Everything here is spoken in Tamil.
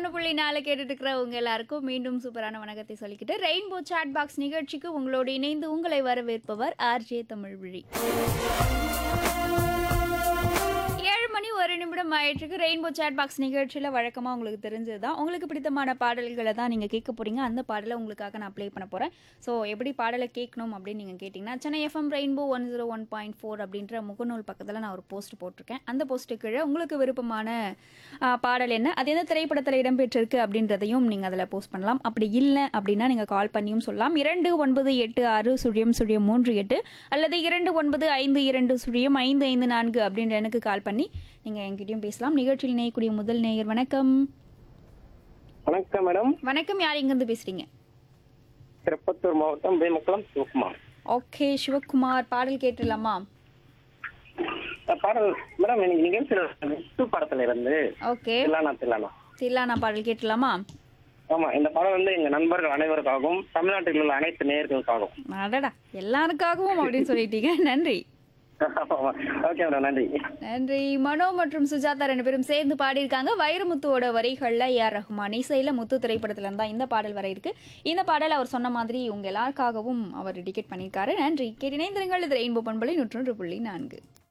ஒன்று புள்ளி நாலு கேட்டுட்டு இருக்கிற உங்க எல்லாருக்கும் மீண்டும் சூப்பரான வணக்கத்தை சொல்லிக்கிட்டு ரெயின்போ சாட் பாக்ஸ் நிகழ்ச்சிக்கு உங்களோடு இணைந்து உங்களை வரவேற்பவர் ஆர்ஜே தமிழ்விழி ஏழு மணி ஒரு நிமிடம் ஆயிட்டுருக்கு ரெயின்போ சாட் பாக்ஸ் நிகழ்ச்சியில் வழக்கமாக உங்களுக்கு தெரிஞ்சது தான் உங்களுக்கு பிடித்தமான பாடல்களை தான் நீங்கள் கேட்க போகிறீங்க அந்த பாடலை உங்களுக்காக நான் ப்ளே பண்ண போகிறேன் ஸோ எப்படி பாடலை கேட்கணும் அப்படின்னு நீங்கள் கேட்டிங்கன்னா Chennai FM Rainbow one zero one point four அப்படின்ற முகநூல் பக்கத்தில் நான் ஒரு போஸ்ட் போட்டிருக்கேன் அந்த போஸ்ட்டு கீழே உங்களுக்கு விருப்பமான ஆ, பாடல் என்ன அது எந்த திரைப்படத்தில் இடம்பெற்றிருக்கு அப்படின்றதையும் நீங்கள் அதில் போஸ்ட் பண்ணலாம் அப்படி இல்லை அப்படின்னா நீங்கள் கால் பண்ணியும் சொல்லலாம் இரண்டு ஒன்பது எட்டு ஆறு சுழியம் சுழியம் மூன்று எட்டு அல்லது இரண்டு ஒன்பது ஐந்து இரண்டு சுழியம் ஐந்து ஐந்து நான்கு அப்படின்ற எனக்கு கால் பண்ணி நீங்கள் என்கிட்டயும் பேசலாம் நிகழ்ச்சியில் இணையக்கூடிய முதல் நேயர் வணக்கம் வணக்கம் மேடம் வணக்கம் யார் இங்கேருந்து பேசுகிறீங்க திருப்பத்தூர் மாவட்டம் வேமக்குளம் சிவகுமார் ஓகே சிவகுமார் பாடல் கேட்டுடலாமா இந்த பாடல் மேடம் இன்னைக்கு நிகழ்ச்சியில் விஷ்ணு படத்துல இருந்து ஓகே தில்லானா தில்லானா தில்லானா பாடல் கேட்டுடலாமா ஆமா இந்த படம் வந்து எங்க நண்பர்கள் அனைவருக்காகவும் தமிழ்நாட்டில் உள்ள அனைத்து நேயர்களுக்காகவும் அடடா எல்லாருக்காகவும் அப்படின்னு சொல்லிட்டீங்க நன்றி ஓகே மேடம் நன்றி நன்றி மனோ மற்றும் சுஜாதா ரெண்டு பேரும் சேர்ந்து பாடியிருக்காங்க வைரமுத்துவோட வரிகளில் ஏஆர் ரஹ்மான் இசையில் முத்து திரைப்படத்துல இருந்தா இந்த பாடல் வர இருக்கு இந்த பாடல் அவர் சொன்ன மாதிரி உங்க எல்லாருக்காகவும் அவர் டிக்கெட் பண்ணியிருக்காரு நன்றி கேட்டு இணைந்திருங்கள் இது ரெயின்போ பண்பலை நூற்றொன்று புள்ளி நான்கு